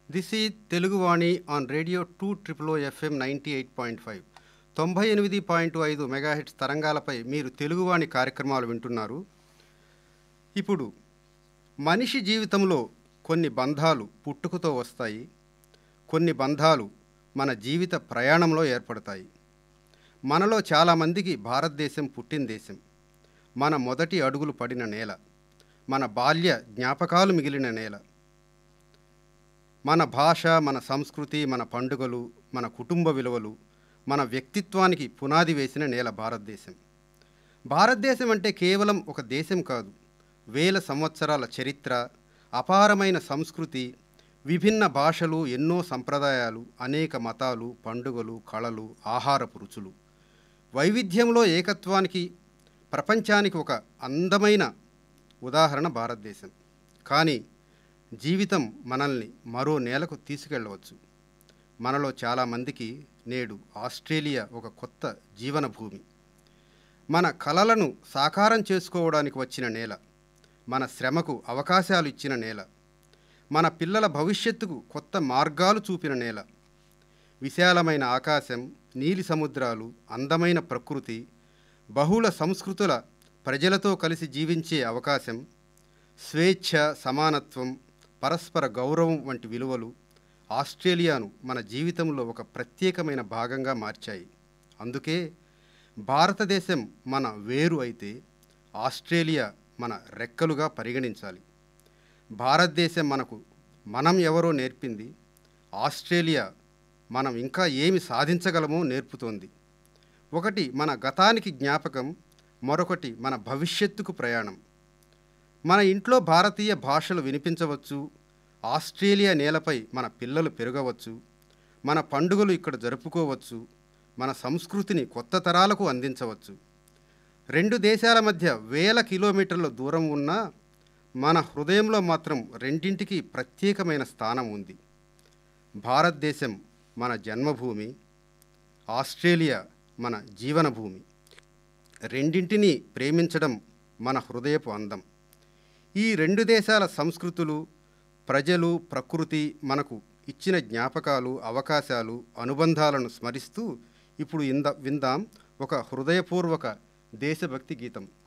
this ఈ Teluguvani on radio two triple FM ninety eight point five తొంభై ఎనిమిది point ఐదు మెగాహెట్స్ తరంగాలపై మీరు తెలుగువాణి కార్యక్రమాలు వింటున్నారు ఇప్పుడు మనిషి జీవితంలో కొన్ని బంధాలు పుట్టుకతో వస్తాయి కొన్ని బంధాలు మన జీవిత ప్రయాణంలో ఏర్పడతాయి మనలో చాలామందికి భారతదేశం పుట్టిన దేశం మన మొదటి అడుగులు పడిన నేల మన బాల్య జ్ఞాపకాలు మిగిలిన నేల మన భాష మన సంస్కృతి మన పండుగలు మన కుటుంబ విలువలు మన వ్యక్తిత్వానికి పునాది వేసిన నేల భారతదేశం భారతదేశం అంటే కేవలం ఒక దేశం కాదు వేల సంవత్సరాల చరిత్ర అపారమైన సంస్కృతి విభిన్న భాషలు ఎన్నో సంప్రదాయాలు అనేక మతాలు పండుగలు కళలు ఆహారపు రుచులు వైవిధ్యంలో ఏకత్వానికి ప్రపంచానికి ఒక అందమైన ఉదాహరణ భారతదేశం కానీ జీవితం మనల్ని మరో నేలకు తీసుకెళ్ళవచ్చు మనలో చాలామందికి నేడు ఆస్ట్రేలియా ఒక కొత్త జీవన భూమి మన కలలను సాకారం చేసుకోవడానికి వచ్చిన నేల మన శ్రమకు అవకాశాలు ఇచ్చిన నేల మన పిల్లల భవిష్యత్తుకు కొత్త మార్గాలు చూపిన నేల విశాలమైన ఆకాశం నీలి సముద్రాలు అందమైన ప్రకృతి బహుళ సంస్కృతుల ప్రజలతో కలిసి జీవించే అవకాశం స్వేచ్ఛ సమానత్వం పరస్పర గౌరవం వంటి విలువలు ఆస్ట్రేలియాను మన జీవితంలో ఒక ప్రత్యేకమైన భాగంగా మార్చాయి అందుకే భారతదేశం మన వేరు అయితే ఆస్ట్రేలియా మన రెక్కలుగా పరిగణించాలి భారతదేశం మనకు మనం ఎవరో నేర్పింది ఆస్ట్రేలియా మనం ఇంకా ఏమి సాధించగలమో నేర్పుతోంది ఒకటి మన గతానికి జ్ఞాపకం మరొకటి మన భవిష్యత్తుకు ప్రయాణం మన ఇంట్లో భారతీయ భాషలు వినిపించవచ్చు ఆస్ట్రేలియా నేలపై మన పిల్లలు పెరగవచ్చు మన పండుగలు ఇక్కడ జరుపుకోవచ్చు మన సంస్కృతిని కొత్త తరాలకు అందించవచ్చు రెండు దేశాల మధ్య వేల కిలోమీటర్ల దూరం ఉన్నా మన హృదయంలో మాత్రం రెండింటికి ప్రత్యేకమైన స్థానం ఉంది భారతదేశం మన జన్మభూమి ఆస్ట్రేలియా మన జీవనభూమి రెండింటినీ ప్రేమించడం మన హృదయపు అందం ఈ రెండు దేశాల సంస్కృతులు ప్రజలు ప్రకృతి మనకు ఇచ్చిన జ్ఞాపకాలు అవకాశాలు అనుబంధాలను స్మరిస్తూ ఇప్పుడు ఇంద విందాం ఒక హృదయపూర్వక దేశభక్తి గీతం